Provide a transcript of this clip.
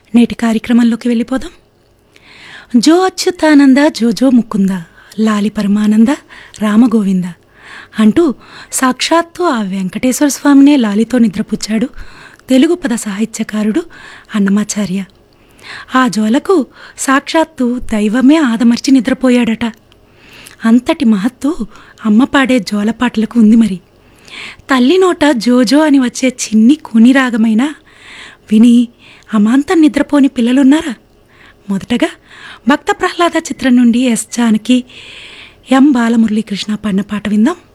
నేటి కార్యక్రమంలోకి వెళ్ళిపోదాం జో అచ్యుతానంద జోజో ముకుంద లాలి పరమానంద రామగోవింద అంటూ సాక్షాత్తు ఆ వెంకటేశ్వర స్వామినే లాలితో నిద్రపుచ్చాడు తెలుగు పద సాహిత్యకారుడు అన్నమాచార్య ఆ జోలకు సాక్షాత్తు దైవమే ఆదమర్చి నిద్రపోయాడట అంతటి మహత్తు అమ్మ పాడే జోలపాటలకు ఉంది మరి తల్లి నోట జోజో అని వచ్చే చిన్ని కూని రాగమైన విని అమాంతం నిద్రపోని పిల్లలున్నారా మొదటగా భక్త ప్రహ్లాద చిత్రం నుండి ఎస్ జానకి ఎం బాలమురళీకృష్ణ పాడిన పాట విందాం